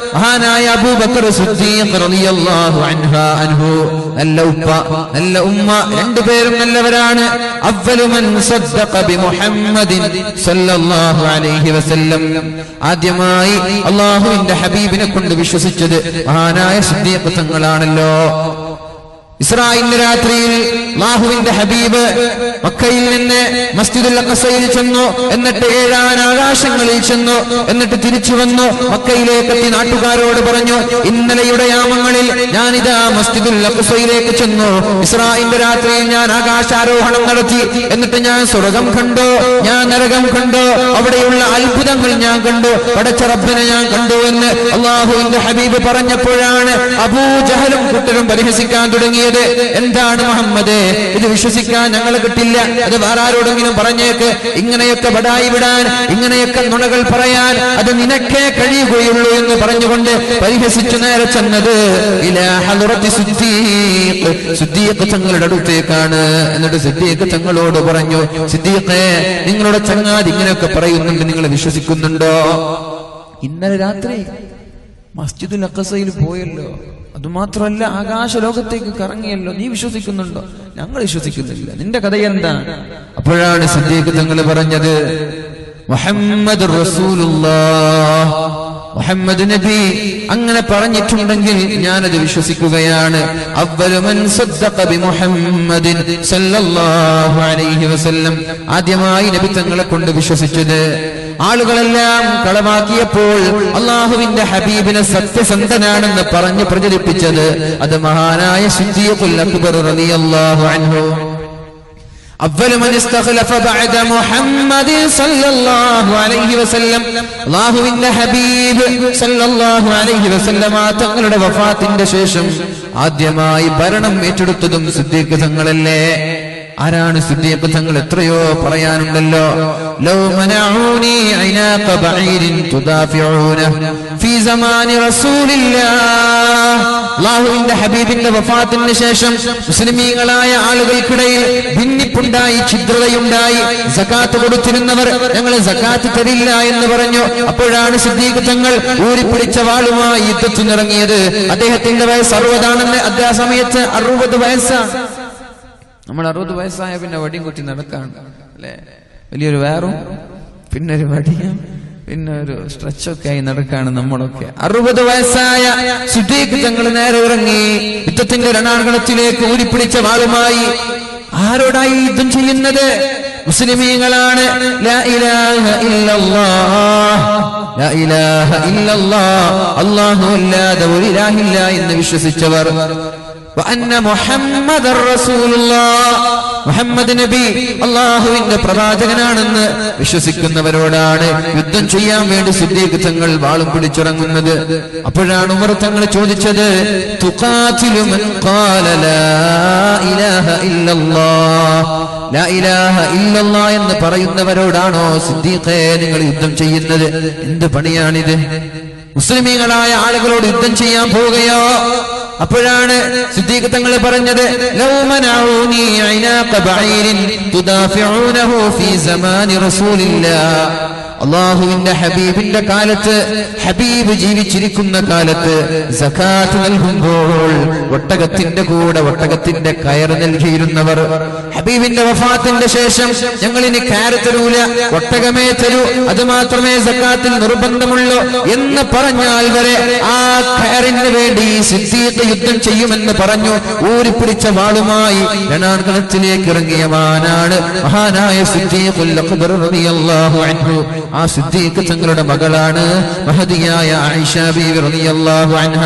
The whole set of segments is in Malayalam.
മഹാനായ അബൂബക്കർ സിദ്ദീഖ് റളിയല്ലാഹു അൻഹ അൻഹു നല്ല ഉപ്പ നല്ല ഉമ്മ രണ്ടുപേരും നല്ലവരാണ് അവ്വലു മൻ സദ്ദഖ ബി മുഹമ്മദിൻ സല്ലല്ലാഹു അലൈഹി വസല്ലം ആദ്യമായി അള്ളാഹുവിന്റെ ഹബീബിനെ കൊണ്ട് വിശ്വസിച്ചത് മഹാനായ സിദ്ദീഖ് തങ്ങളാണല്ലോ ഇസ്രായേലിന്റെ രാത്രിയിൽ അള്ളാഹുവിന്റെ ഹബീബ് മക്കയിൽ നിന്ന് മസ്ജിദുൽ അഖസയിൽ ചെന്നു എന്നിട്ട് ഏഴാൻ ആകാശങ്ങളിൽ ചെന്നു എന്നിട്ട് തിരിച്ചു വന്നു മക്കയിലേക്ക് എത്തി നാട്ടുകാരോട് പറഞ്ഞു ഇന്നലെയുടെ യാമങ്ങളിൽ ഞാനിതാ മസ്ജിദുൽ അഖസയിലേക്ക് ചെന്നു ഇസ്രായേലിന്റെ രാത്രിയിൽ ഞാൻ ആകാശാരോഹണം നടത്തി എന്നിട്ട് ഞാൻ സ്വർഗം കണ്ടു ഞാൻ നരകം കണ്ടു അവിടെയുള്ള അത്ഭുതങ്ങൾ ഞാൻ കണ്ടു പടച്ച റബ്ബിനെ ഞാൻ കണ്ടു എന്ന് അള്ളാഹുവിന്റെ ഹബീബ് പറഞ്ഞപ്പോഴാണ് അബൂ ജഹലും കുട്ടരും പരിഹസിക്കാൻ തുടങ്ങിയത് എന്താണ് മുഹമ്മദ് ഇത് വിശ്വസിക്കാൻ ഞങ്ങൾ കിട്ടില്ല അത് വേറെ ആരോടെങ്കിലും പറഞ്ഞേക്ക് ഇങ്ങനെയൊക്കെ ബടായി വിടാൻ ഇങ്ങനെയൊക്കെ നുണകൾ പറയാൻ അത് നിനക്കേ കഴിയുകയുള്ളൂ എന്ന് പറഞ്ഞുകൊണ്ട് പരിഹസിച്ചു നേരെ ചെന്നത് ഇലാ ഹളുറത്തി സിദ്ദീഖ്. സിദ്ദീഖ് തങ്ങളുടെ അടുത്തേക്കാണ് എന്നിട്ട് സിദ്ദീഖ് തങ്ങളോട് പറഞ്ഞു സിദ്ദീഖേ നിങ്ങളുടെ ചങ്ങാതി ഇങ്ങനെയൊക്കെ പറയുന്നുണ്ട് നിങ്ങൾ വിശ്വസിക്കുന്നുണ്ടോ ഇന്നലെ രാത്രി മസ്ജിദുൽ അക്കസയിൽ പോയല്ലോ അതുമാത്രമല്ല ആകാശ ലോകത്തേക്ക് കറങ്ങിയല്ലോ നീ വിശ്വസിക്കുന്നുണ്ടോ ഞങ്ങൾ വിശ്വസിക്കുന്നില്ല നിന്റെ കഥ എന്താണ് അപ്പോഴാണ് സിദ്ദീഖ് തങ്ങൾ പറഞ്ഞത് മുഹമ്മദ് മുഹമ്മദ് നബി അങ്ങനെ പറഞ്ഞിട്ടുണ്ടെങ്കിൽ ഞാനത് വിശ്വസിക്കുകയാണ് അവ്വലു മൻ സദ്ദഖ ബി മുഹമ്മദിൻ സല്ലല്ലാഹു അലൈഹി വസല്ലം ആദ്യമായി നബി തങ്ങളെ കൊണ്ട് വിശ്വസിച്ചത് ആളുകളെല്ലാം കളവാക്കിയപ്പോൾ അള്ളാഹുവിന്റെ ഹബീബിനെ സത്യസന്ധനാണെന്ന് പറഞ്ഞ് പ്രചരിപ്പിച്ചത് അത് മഹാനായ സിദ്ദീഖുൽ അക്ബർ റളിയല്ലാഹു അൻഹു أول من استخلف بعد محمد صلى الله عليه وسلم അള്ളാഹുവിന്റെ ഹബീബ് സല്ലല്ലാഹു അലൈഹി വസല്ലമ തങ്ങളുടെ വഫാത്തിന്റെ ശേഷം ആദ്യമായി ഭരണം ഏറ്റെടുത്തതും സിദ്ദീഖ് തങ്ങളല്ലേ ആരാണ് സിദ്ദീഖ് തങ്ങൾ എത്രയോ പറയാനുണ്ടല്ലോ ലൗ മനഊനി ഐനാഖ ബഈരിൻ തുദാഫിഊന ഫീ സമാനി റസൂലില്ലാഹ് അള്ളാഹുവിന്റെ ഹബീബിന്റെ വഫാത്തിന് ശേഷം മുസ്ലിമീങ്ങളായ ആളുകൾക്കിടയിൽ ഭിന്നിപ്പുണ്ടായി ഛിദ്രതയുണ്ടായി സക്കാത്ത് കൊടുത്തിരുന്നവർ ഞങ്ങൾ സക്കാത്ത് തരില്ല എന്ന് പറഞ്ഞു അപ്പോഴാണ് സിദ്ദീഖ് തങ്ങൾ ഊരിപ്പിടിച്ച വാളുമായി യുദ്ധത്തിനിറങ്ങിയത് അദ്ദേഹത്തിന്റെ വയസ്സ് അറുപതാണെന്ന് അതേ സമയത്ത് അറുപത് വയസ്സാണ് നമ്മൾ അറുപത് വയസ്സായ പിന്നെ വടിയും കുത്തി നടക്കാണ് അല്ലെ വലിയൊരു വേറും പിന്നെ ഒരു വടിയും പിന്നെ ഒരു സ്ട്രെച്ചൊക്കെ ആയി നടക്കാണ് നമ്മളൊക്കെ അറുപത് വയസ്സായ സുദ്ദീഖ് തങ്ങൾ നേരെ ഇറങ്ങി യുദ്ധത്തിന്റെ രണാങ്കണത്തിലേക്ക് ഊരിപ്പിടിച്ച വാളുമായി ആരോടായി യുദ്ധം ചെയ്യുന്നത് മുസ്ലിമീങ്ങളാണ് ലാ ഇലാഹ ഇല്ലല്ലാഹ് ലാ ഇലാഹ ഇല്ലല്ലാഹ് അല്ലാഹു അല്ലാതെ ഒരു ഇലാഹില്ല എന്ന് വിശ്വസിച്ചവർ وأن محمد رسول الله മുഹമ്മദ് നബി അള്ളാഹുവിന്റെ പ്രവാചകനാണെന്ന് വിശ്വസിക്കുന്നവരോടാണ് യുദ്ധം ചെയ്യാൻ വേണ്ടി സിദ്ദീഖ് തങ്ങൾ വാളും പിടിച്ചിറങ്ങുന്നത് അപ്പോഴാണ് ഉമർ തങ്ങൾ ചോദിച്ചത് തുഖാതിലു മൻ ഖാല ലാ ഇലാഹ ഇല്ലല്ലാഹ് ലാ ഇലാഹ ഇല്ലല്ലാഹ് എന്ന് പറയുന്നവരോടാണോ സിദ്ദീഖേ നിങ്ങൾ യുദ്ധം ചെയ്യുന്നത് എന്ത് പണിയാണിത് മുസ്ലിമീങ്ങളായ ആളുകളോട് യുദ്ധം ചെയ്യാൻ പോവുകയോ അപ്പോഴാണ് സിദ്ദീഖ് തങ്ങൾ പറഞ്ഞത് ലൗ മനഊനി ഐനാഖ ബഈരിൻ തുദാഫിഊനഹു ഫീ സമാനി റസൂലില്ലാഹ് അള്ളാഹുവിന്റെ ഹബീബിന്റെ കാലത്ത് ഹബീബ് ജീവിച്ചിരിക്കുന്ന കാലത്ത് സക്കാത്ത് നൽകുമ്പോൾ ഒട്ടകത്തിന്റെ കൂടെ ഒട്ടകത്തിന്റെ കയർ നൽകിയിരുന്നവർ ഹബീബിന്റെ വഫാത്തിന്റെ ശേഷം ഞങ്ങൾ ഇനി കയറ് തരൂല ഒട്ടകമേ തരൂ അത് മാത്രമേ സക്കാത്തിൽ നിർബന്ധമുള്ളൂ എന്ന് പറഞ്ഞാൽ വരെ ആ കയറിന് വേണ്ടി സിദ്ദീഖ് യുദ്ധം ചെയ്യുമെന്ന് പറഞ്ഞു ഊരിപ്പിടിച്ച വാളുമായി രണാങ്കണത്തിലേക്ക് ഇറങ്ങിയ മാനാണ് മഹാനായ സിദ്ദീഖുൽ അക്ബർ റളിയല്ലാഹു അൻഹു ആ സിദ്ദീഖ് തങ്ങളുടെ മകളാണ് മഹദിയായ ആയിഷ ബീവി റളിയല്ലാഹു അൻഹ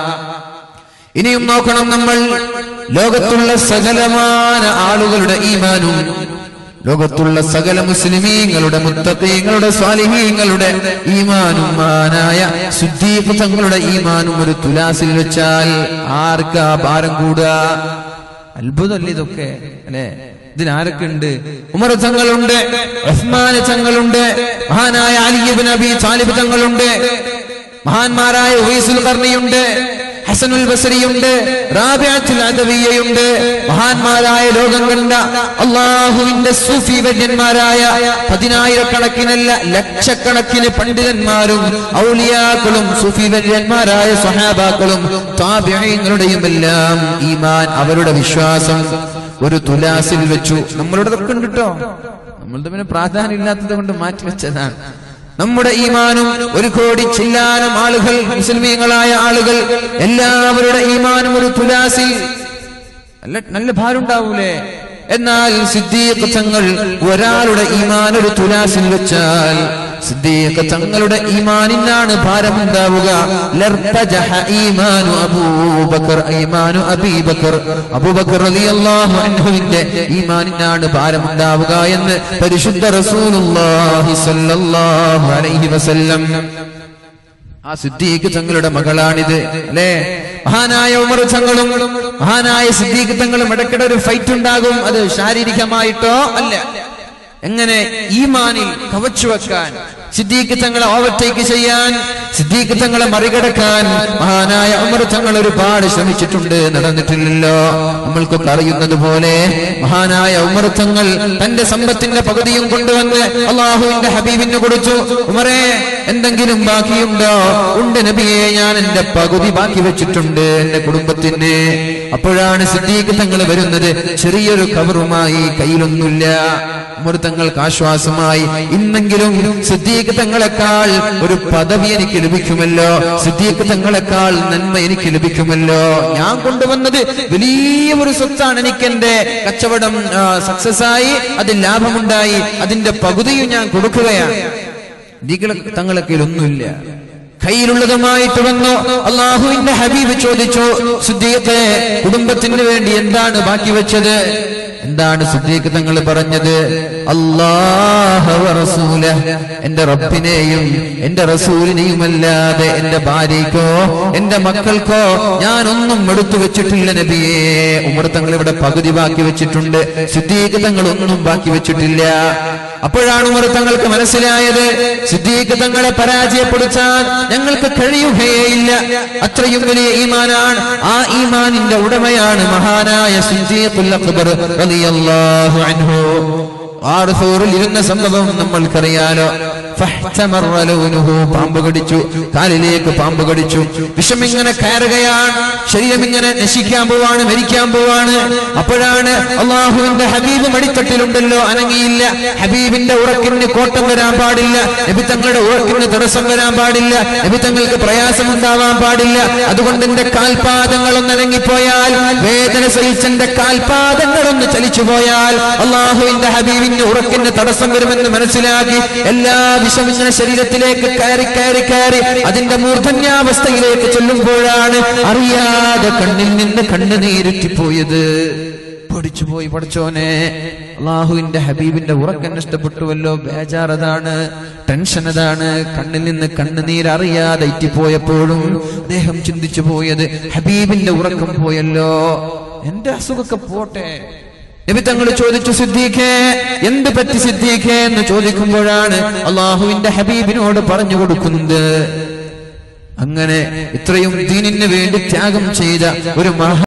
ഇനിയും നോക്കണം നമ്മൾ ലോകത്തുള്ള സകലമാന ആളുകളുടെ ഈമാനും ലോകത്തുള്ള സകല മുസ്ലിമീങ്ങളുടെ മുത്തഖീങ്ങളുടെ സ്വാലിഹീങ്ങളുടെ ഈമാനും മാനായ സിദ്ദീഖ് തങ്ങളുടെ ഈമാനും ഒരു തുലാസിൽ വെച്ചാൽ ആർക്കാ ഭാരം കൂടുക അത്ഭുതമല്ലേ ഇതൊക്കെ അല്ലെ ഇതിനാരൊക്കെ ഉണ്ട് ഉമർ തങ്ങളുണ്ട് ഉസ്മാൻ തങ്ങളുണ്ട് മഹാനായ അലിബിൻ അബി താലിബ് തങ്ങളുണ്ട് മഹാന്മാരായ ഉവൈസുൽ കർണിയുണ്ട് ഹസനുൽ ബസരിയുണ്ട് റാബിഅത്തുൽ അദവിയയുണ്ട് മഹാന്മാരായ ലോകം കണ്ട അള്ളാഹുവിന്റെ സൂഫി വര്യന്മാരായ പതിനായിരക്കണക്കിനല്ല ലക്ഷക്കണക്കിന് പണ്ഡിതന്മാരും ഔലിയാക്കളും സൂഫി വര്യന്മാരായ സ്വഹാബാക്കളും താബിഈങ്ങളുടെയും എല്ലാം ഈമാൻ അവരുടെ വിശ്വാസം ഒരു തുലാസിൽ വെച്ചു നമ്മളുടെ ഉണ്ട് കേട്ടോ നമ്മളുടെ പിന്നെ പ്രാധാന്യം ഇല്ലാത്തത് കൊണ്ട് മാറ്റിവെച്ചതാണ് നമ്മുടെ ഈമാനും ഒരു കോടി ചില്ലാനം ആളുകൾ മുസ്ലിമീങ്ങളായ ആളുകൾ എല്ലാവരുടെ ഈമാനും ഒരു തുലാസിൽ നല്ല നല്ല ഭാരമുണ്ടാവൂലേ എന്നാൽ സിദ്ദീഖ് തങ്ങൾ ഒരാളുടെ ഈമാൻ ഒരു തുലാസിൽ വെച്ചാൽ സിദ്ദീഖ് തങ്ങളുടെ ഈമാനിനാണ് ഭാരമുണ്ടാവുക ലർത്തജഹ ഈമാനു അബൂബക്കർ ഈമാനു അബീബക്കർ അബൂബക്കർ റളിയല്ലാഹു അൻഹുവിന്റെ ഈമാനിനാണ് ഭാരമുണ്ടാവുക എന്ന് പരിശുദ്ധ റസൂലുള്ളാഹി സ്വല്ലല്ലാഹു അലൈഹി വസല്ലം ആ സിദ്ദീഖ് തങ്ങളുടെ മകളാണിത് അല്ലേ മഹാനായ ഉമർ തങ്ങളും മഹാനായ സിദ്ദീഖ് തങ്ങളും ഇടയ്ക്കിടെ ഒരു ഫൈറ്റ് ഉണ്ടാകും അത് ശാരീരികമായിട്ടോ അല്ല എങ്ങനെ ഈമാനിൽ കവച്ചു വെക്കാൻ സിദ്ദീഖ് തങ്ങളെ ഓവർടേക്ക് ചെയ്യാൻ സിദ്ദീഖ് തങ്ങളെ മറികടക്കാൻ മഹാനായ ഉമർ തങ്ങൾ ഒരുപാട് ശ്രമിച്ചിട്ടുണ്ട് നടന്നിട്ടില്ലല്ലോ നമ്മൾക്കൊക്കെ അറിയുന്നത് പോലെ മഹാനായ ഉമർ തങ്ങൾ തന്റെ സമ്പത്തിന്റെ പകുതിയും കൊണ്ടുവന്ന് അള്ളാഹുവിന്റെ ഹബീബിന് കൊടുത്തു ഉമറേ എന്തെങ്കിലും ബാക്കിയുണ്ടോ ഉണ്ട് നബിയെ ഞാൻ എന്റെ പകുതി ബാക്കി വെച്ചിട്ടുണ്ട് എന്റെ കുടുംബത്തിന് അപ്പോഴാണ് സിദ്ദീഖ് തങ്ങൾ വരുന്നത് ചെറിയൊരു കവറുമായി കയ്യിലൊന്നുമില്ല ഉമർ തങ്ങൾക്ക് ആശ്വാസമായി ഇന്നെങ്കിലും സിദ്ദീഖ് തങ്ങളെക്കാൾ ഒരു പദവി എനിക്ക് ലഭിക്കുമല്ലോ സിദ്ദീഖ് തങ്ങളെക്കാൾ നന്മ എനിക്ക് ലഭിക്കുമല്ലോ ഞാൻ കൊണ്ടുവന്നത് വലിയ ഒരു സ്വത്താണ് എനിക്ക് എന്റെ കച്ചവടം സക്സസ് ആയി അതിൽ ലാഭമുണ്ടായി അതിന്റെ പകുതിയും ഞാൻ കൊടുക്കുകയാണ് ദികള തങ്ങളെ കയ്യിലൊന്നുമില്ല കയ്യിലുള്ളതുമായിട്ട് വന്നു അള്ളാഹുവിന്റെ ഹബീബ് ചോദിച്ചു സുദ്ദീഖ് കുടുംബത്തിന് വേണ്ടി എന്താണ് ബാക്കി വെച്ചത് എന്താണ് സുദ്ദീഖ് തങ്ങൾ പറഞ്ഞത് അല്ലാഹ റസൂല എന്റെ റബ്ബിനെയും എന്റെ റസൂലിനെയുമല്ലാതെ എന്റെ ഭാര്യയ്ക്കോ എന്റെ മക്കൾക്കോ ഞാനൊന്നും എടുത്തു വെച്ചിട്ടില്ല നബിയെ ഉമർ തങ്ങൾ ഇവിടെ പകുതി ബാക്കി വെച്ചിട്ടുണ്ട് സിദ്ദീഖ് തങ്ങൾ ഒന്നും ബാക്കി വെച്ചിട്ടില്ല അപ്പോഴാണ് ഉമർ തങ്ങൾക്ക് മനസ്സിലായത് സിദ്ദീഖ് തങ്ങളെ പരാജയപ്പെടുത്താൻ ഞങ്ങൾക്ക് കഴിയുകയേയില്ല അത്രയും വലിയ ഈമാനാണ് ആ ഈമാനിന്റെ ഉടമയാണ് മഹാനായ സിദ്ദീഖുൽ അക്ബർ റളിയല്ലാഹു അൻഹു ആർസൂറിൽ ഇരുന്ന സംഭവം നമ്മൾക്കറിയാലോ ഫഹ്തമറ ലൗനുഹു പാമ്പ് കടിച്ചു കാലിലേക്ക് പാമ്പ് കടിച്ചു വിഷം ഇങ്ങനെ കയറുകയാണ് ശരീരം ഇങ്ങനെ നശിക്കാൻ പോവാണ് മരിക്കാൻ പോവാണ് അപ്പോഴാണ് അള്ളാഹുവിന്റെ ഹബീബ് മടിത്തട്ടിലുണ്ടല്ലോ അനങ്ങിയില്ല ഹബീബിന്റെ ഉറക്കിന് കോട്ടം വരാൻ പാടില്ല നബി തങ്ങളുടെ ഉറക്കിന് തടസ്സം വരാൻ പാടില്ല നബി തങ്ങൾക്ക് പ്രയാസം ഉണ്ടാവാൻ പാടില്ല അതുകൊണ്ട് എന്റെ കാൽപാദങ്ങൾ ഒന്ന് അനങ്ങിപ്പോയാൽ വേദന സഹിച്ചെന്റെ കാൽപാദങ്ങൾ ഒന്ന് ചലിച്ചു പോയാൽ അള്ളാഹുവിന്റെ ഹബീബിന്റെ ഉറക്കിന് തടസ്സം വരുമെന്ന് മനസ്സിലാക്കി എല്ലാ വിഷം ഇങ്ങനെ ശരീരത്തിലേക്ക് കയറി കയറി കയറി അതിന്റെ മൂർധന്യാവസ്ഥയിലേക്ക് ചെല്ലുമ്പോഴാണ് അറിയാതെ കണ്ണിൽ നിന്ന് കണ്ണുനീരുറ്റിപ്പോയത് പൊടിച്ചുപോയി പഠിച്ചോനെ അള്ളാഹുവിന്റെ ഹബീബിന്റെ ഉറക്കം നഷ്ടപ്പെട്ടുവല്ലോ ബേജാറതാണ് ടെൻഷൻ അതാണ് കണ്ണിൽ നിന്ന് കണ്ണുനീർ അറിയാതെ ഇറ്റിപ്പോയപ്പോഴും അദ്ദേഹം ചിന്തിച്ചു പോയത് ഹബീബിന്റെ ഉറക്കം പോയല്ലോ എന്റെ അസുഖമൊക്കെ പോട്ടെ നബി തങ്ങൾ ചോദിച്ചു സിദ്ദീഖേ എന്ത് പറ്റി സിദ്ദീഖേ എന്ന് ചോദിക്കുമ്പോഴാണ് അള്ളാഹുവിന്റെ ഹബീബിനോട് പറഞ്ഞു കൊടുക്കുന്നത് അങ്ങനെ ഇത്രയും ദീനിന് വേണ്ടി ത്യാഗം ചെയ്ത ഒരു മഹാ